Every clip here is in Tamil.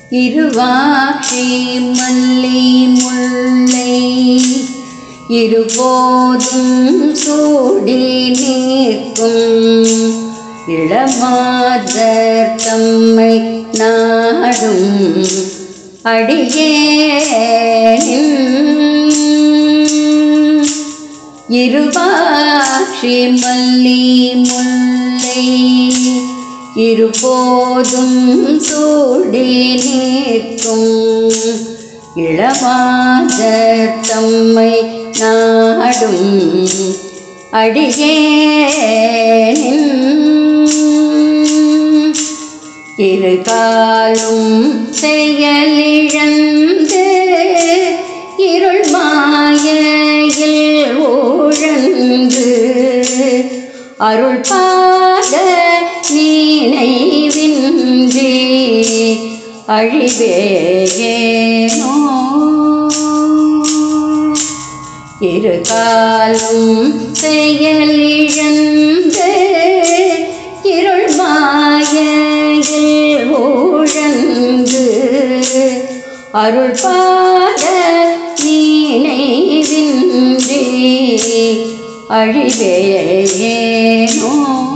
இருவாட்சி மல்லி முல்லை இருபோதும் சூடி நிற்கும் இளமாதர் தம்மை நாடும் அடியேன் இருவாட்சி மல்லி முல்லை இருபோதும் சூடி நிற்கும் இளமாதர் தம்மை நாடும் அடியேன் இரு காலும் செயலிழந்து இருள் மாயையில் ஊழந்து அருள் பாத நீனைவின்றி அழிவேனோ இரு காலும் செயலிழந்து இருள் மாயையில் ஊழந்து அருள் பாத நீனைவின்றி அழிவேனோ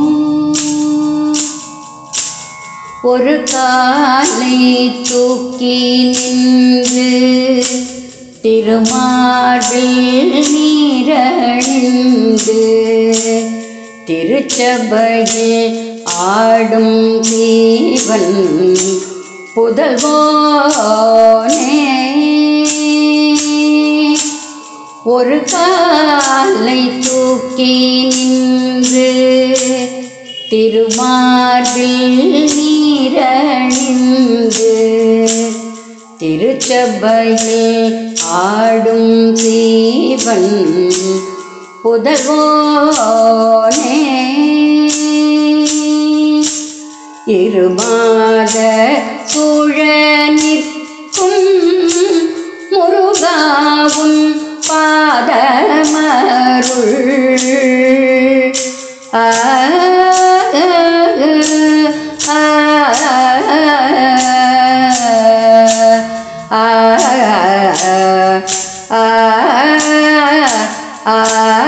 ஒரு காலை தூக்கி நின்று திருமார்பில் நீரழிந்து திருச்சபையில் ஆடும் தீவன் புதல்வோனே ஒரு காலை தூக்கி நின்று திருமார்பில் நீரணிந்து திருச்சபையில் ஆடும் தீவன் புதல்வோனே இருமாத சூழ நிற்கும் முருகாவும் பாதமருள் ஆ ஆ, ஆ, ஆ, ஆ,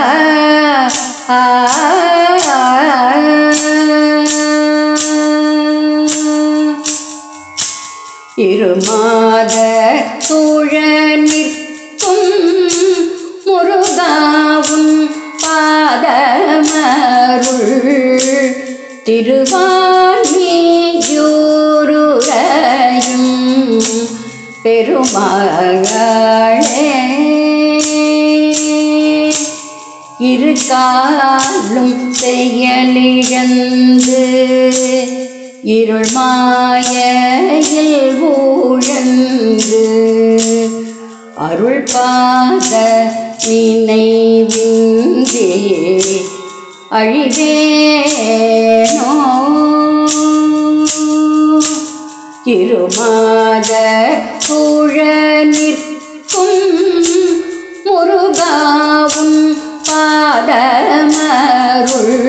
இருமாத சூழ நிற்கும் முருகாவும் பாதமருள் திருவாணியூருரையும் பெருமகளே இரு காலும் செயலிழந்து இருள் மாயையில் ஊழந்து அருள் பாத நினைவின்றே அழிவேனோ இருமாத சூழ நிற்கும் முருகாவும் பாதமருள்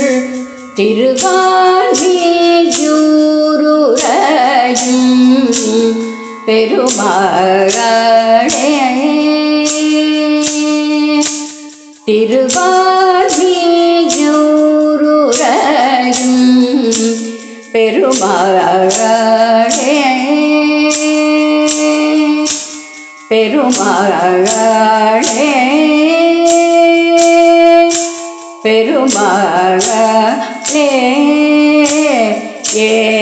திருவாணியூருரையும் பெருமகளே திருவாணியூருரையும் பெருமகளே பெருமகளே பெருமகளே ஏ